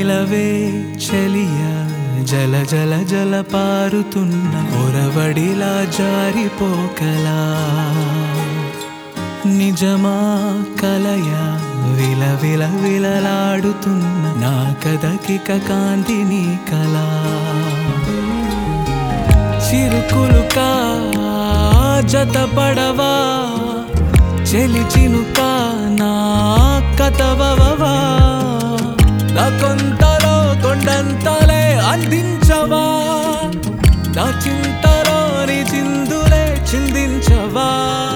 నిలవే చెలియ జల జల జల పారుతున్న ఒరవడిలా జారిపోకలా నిజమా కలయ విల విల విలలాడుతున్న నా కదకిక కాంతిని కలా చిరుకులుకా జతపడవా చెలి చినుక నా కథవవా నా కొంతలో కొండంతలే అందించవా నా చింతలో నీ చిందులే చిందించవా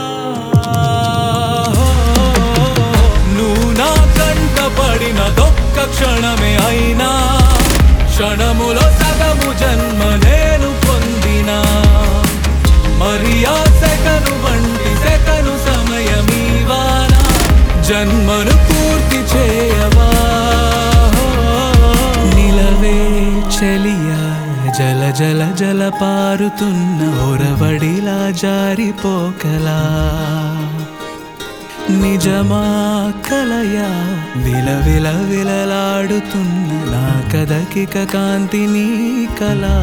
నువ్వు నా కంట పడిన దొక్క క్షణమే అయినా క్షణములో సగము జన్మ నేను పొందినా మరి ఆ సెకను వంటి సెకను సమయమీవానా జన్మను పూర్తి చేయవా నిలవే చెలియా జల జల జల పారుతున్న ఒరవడిలా జారిపోకలా నిజమా కలయా విల విల విలలాడుతున్న నా కదకిక కాంతిని కలా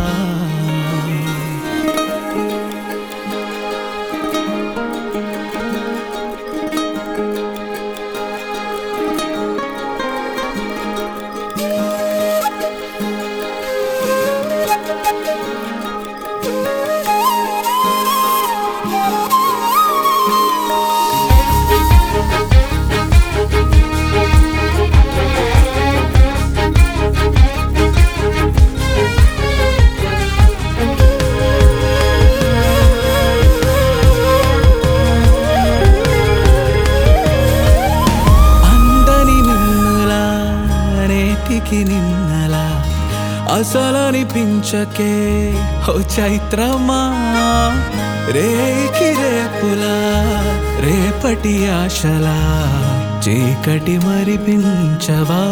అందని నిన్నలా నేటికి నిన్నలా అసలనిపించకే ఓ చైత్రమా రేకి రేపులా రేపటి ఆశలా చీకటి మరిపించవా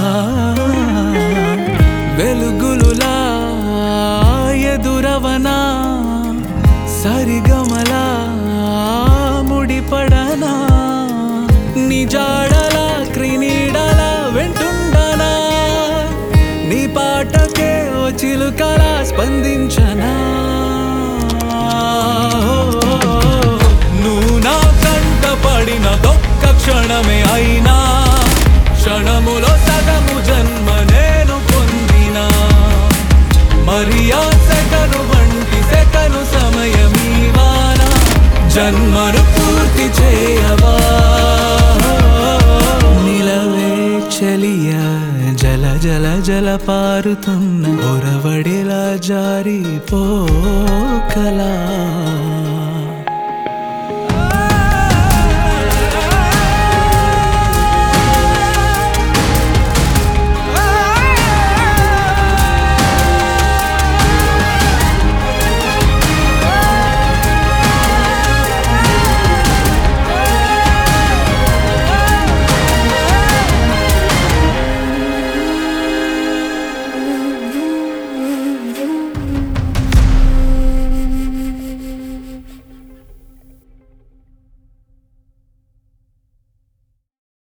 వెలుగులులా ఎదురవనా సరిగమలా ముడిపడనా నిజాడలా క్రినీడలా వెంటుండనా నీ పాటకే ఓ చిలుకలా స్పందించనా నువ్వు నా కంట పడిన దొక్క క్షణమే అయినా క్షణములో సగము జన్మ నేను పొందినా మరి ఆ సెకను వంటి సెకను సమయమీవానా జన్మను పూర్తి చేయవా నిలవే చెలియ జల జల జల పారుతున్న ఒరవడిలా జారిపోకలా